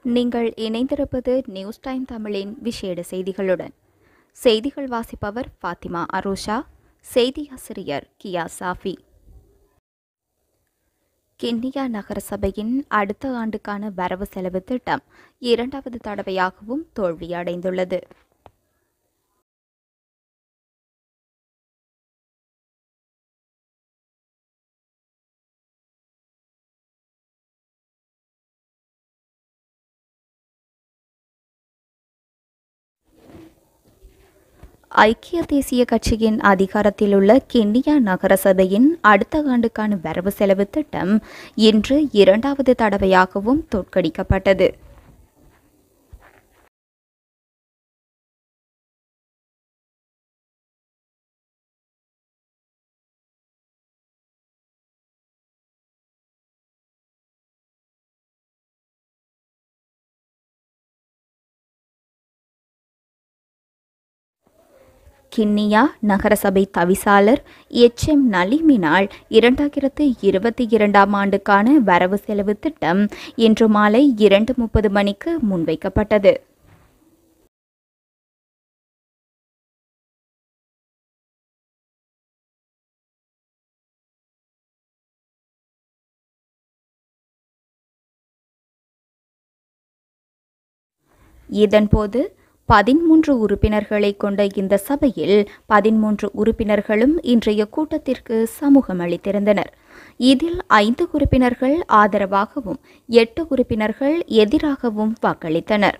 நீங்கள் இணைந்திருப்பது news time தமிழின் விசேட செய்திகளுடன் செய்திகள் வாசிப்பவர் ஃபாத்திமா அரோஷா செய்தி ஆசிரியர் கியா சாஃபி கிண்ணியா நகரசபையின் அடுத்த ஆண்டுக்கான வரவு செலவு திட்டம் இரண்டாவது தடவையாகவும் தோல்வியடைந்துள்ளது ஐக்கிய தேசிய கட்சியின் அதிகாரத்தில் உள்ள கிண்ணியா நகரசபையின் அடுத்த ஆண்டுக்கான வரவு செலவு திட்டம் இன்று இரண்டாவது தடவையாகவும் தோற்கடிக்கப்பட்டது கிண்ணியா நகரசபை தவிசாளர் எச் எம் நலிமினால் இரண்டாயிரத்து இருபத்தி இரண்டாம் ஆண்டுக்கான வரவு செலவு திட்டம் இன்று மாலை இரண்டு முப்பது மணிக்கு முன்வைக்கப்பட்டது இதன்போது பதிமூன்று உறுப்பினர்களை கொண்ட இந்த சபையில் பதிமூன்று உறுப்பினர்களும் இன்றைய கூட்டத்திற்கு சமூகம் அளித்திருந்தனர் இதில் ஐந்து உறுப்பினர்கள் ஆதரவாகவும் எட்டு உறுப்பினர்கள் எதிராகவும் வாக்களித்தனர்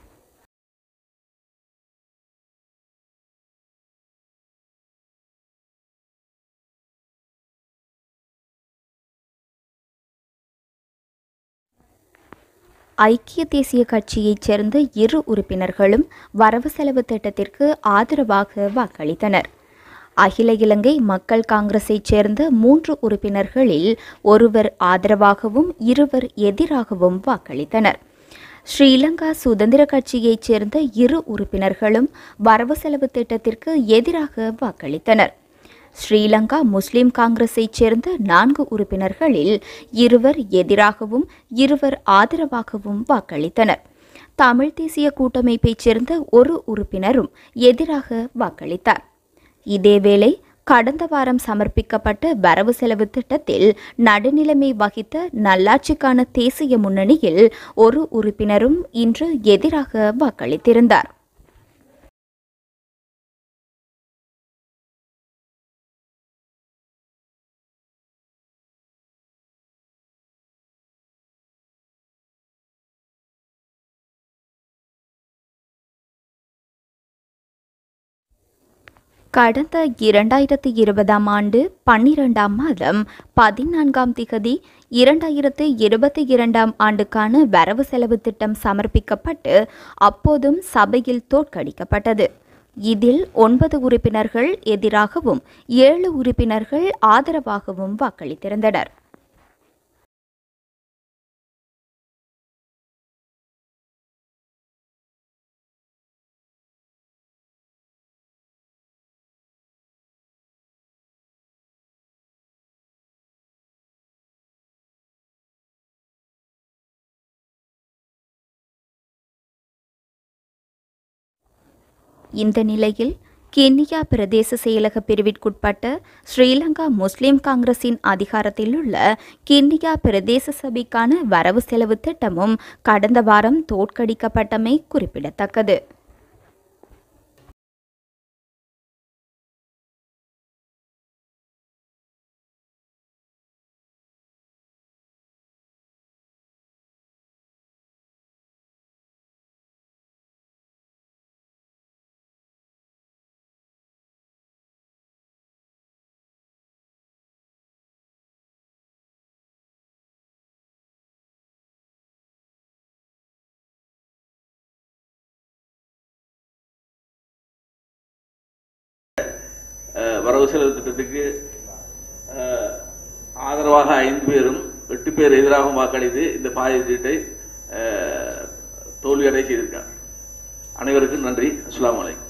ஐக்கிய தேசிய கட்சியைச் சேர்ந்த இரு உறுப்பினர்களும் வரவு செலவு திட்டத்திற்கு ஆதரவாக வாக்களித்தனர் அகில இலங்கை மக்கள் காங்கிரஸைச் சேர்ந்த மூன்று உறுப்பினர்களில் ஒருவர் ஆதரவாகவும் இருவர் எதிராகவும் வாக்களித்தனர் ஸ்ரீலங்கா சுதந்திர கட்சியைச் சேர்ந்த இரு உறுப்பினர்களும் வரவு செலவு திட்டத்திற்கு எதிராக வாக்களித்தனர் ஸ்ரீலங்கா முஸ்லிம் காங்கிரஸைச் சேர்ந்த நான்கு உறுப்பினர்களில் இருவர் எதிராகவும் இருவர் ஆதரவாகவும் வாக்களித்தனர் தமிழ் தேசிய கூட்டமைப்பைச் சேர்ந்த ஒரு உறுப்பினரும் எதிராக வாக்களித்தார் இதேவேளை கடந்த வாரம் சமர்ப்பிக்கப்பட்ட வரவு செலவு திட்டத்தில் நடுநிலைமை வகித்த நல்லாட்சிக்கான தேசிய முன்னணியில் ஒரு உறுப்பினரும் இன்று எதிராக வாக்களித்திருந்தார் கடந்த இரண்டாயிரத்தி இருபதாம் ஆண்டு பன்னிரெண்டாம் மாதம் பதினான்காம் திகதி இரண்டாயிரத்து இருபத்தி இரண்டாம் ஆண்டுக்கான வரவு செலவு திட்டம் சமர்ப்பிக்கப்பட்டு அப்போதும் சபையில் தோற்கடிக்கப்பட்டது இதில் ஒன்பது உறுப்பினர்கள் எதிராகவும் ஏழு உறுப்பினர்கள் ஆதரவாகவும் வாக்களித்திருந்தனர் இந்த நிலையில் கென்னியா பிரதேச செயலக பிரிவிற்குட்பட்ட ஸ்ரீலங்கா முஸ்லிம் காங்கிரசின் அதிகாரத்தில் உள்ள கென்னியா பிரதேச சபைக்கான வரவு செலவு திட்டமும் கடந்த வாரம் தோற்கடிக்கப்பட்டமை குறிப்பிடத்தக்கது அஹ், வரவு செலவு திட்டத்துக்கு அஹ், ஆதரவாக ஐந்து பேரும் எட்டு பேர் எதிராக வாக்களித்து இந்த பாதித்தீட்டை தோல்வியடை செய்திருக்காங்க அனைவருக்கும் நன்றி அஸ்ஸலாமு அலைக்கும்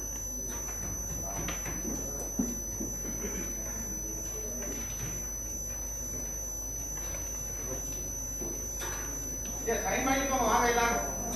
சைன் பண்ணிக்கோங்க வாங்க எல்லாரும்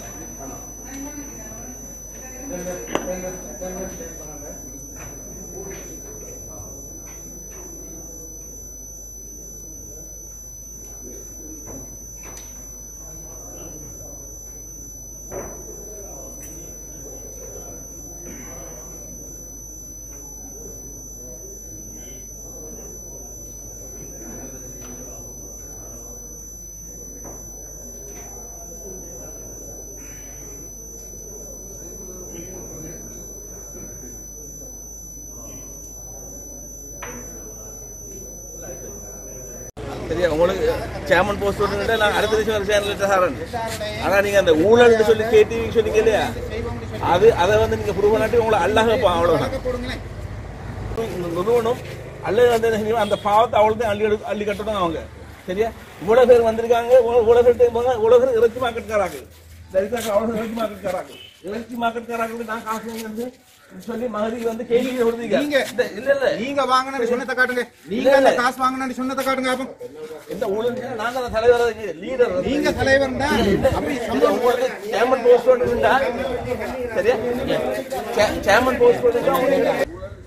சரியா உங்களுக்கு சேமன் போஸ்ட் விட்டு நான் அடுத்த விஷயம் ஒரு சேனல் தரேன் ஆனா நீங்க அந்த ஊழல்னு சொல்லி கேடிவி சொன்னீங்க இல்லையா அது அதை வந்து நீங்க ப்ரூவ் பண்ணாட்டி உங்களை அல்லாஹ் அவ்வளவுதான் நிறுவனம் அல்லது வந்து என்ன செய்யும், அந்த பாவத்தை அவ்வளோதான் அள்ளி எடு அள்ளி கட்டணும் அவங்க சரியா இவ்வளவு பேர் வந்திருக்காங்க இவ்வளவு இவ்வளவு பேர் போங்க, இவ்வளவு பேர் இறைச்சி மார்க்கெட்காராங்க இந்த இருக்காங்க அவ்வளவு இறைச்சி மார்க்கெட்காராங்க இறைச்சி மார்க்கெட்காராங்களுக்கு நான் காசு வாங்கி வந்து சொல்லி மகதி வந்து கேள்வி விடுறீங்க நீங்க- இந்த- இல்ல இல்ல நீங்க வாங்கின சொன்னதை காட்டுங்க நீங்க இல்ல, அந்த இல்ல. காசு வாங்கின சொன்னதை காட்டுங்க அப்போ இந்த ஊழல் நான் தான் தலைவர் லீடர் நீங்க தலைவர் தான் அப்படி இல்ல, உங்களுக்கு சேமன் போஸ்ட் ஒன்று இருந்தா சரியா சே- சேமன் போஸ்ட் ஒன்று இருந்தா உங்களுக்கு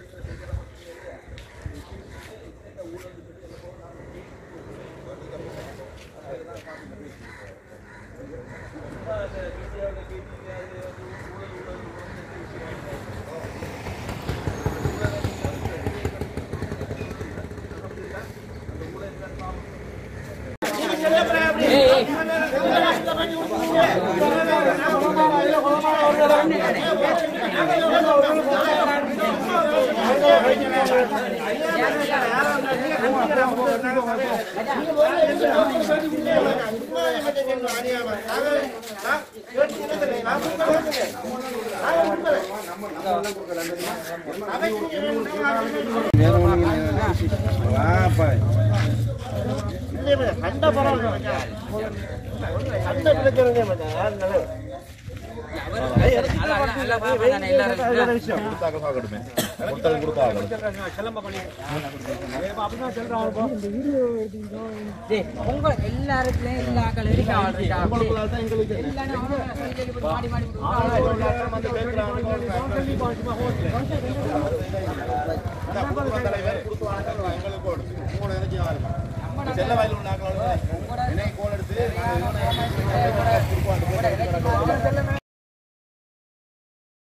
உங்க எல்லாருக்குமே எல்லா கலரியும் எல்லாரும் அவனும் மாடி மாடி செல்ல வயல் உண்டாக்கலாம் கோல் எடுத்து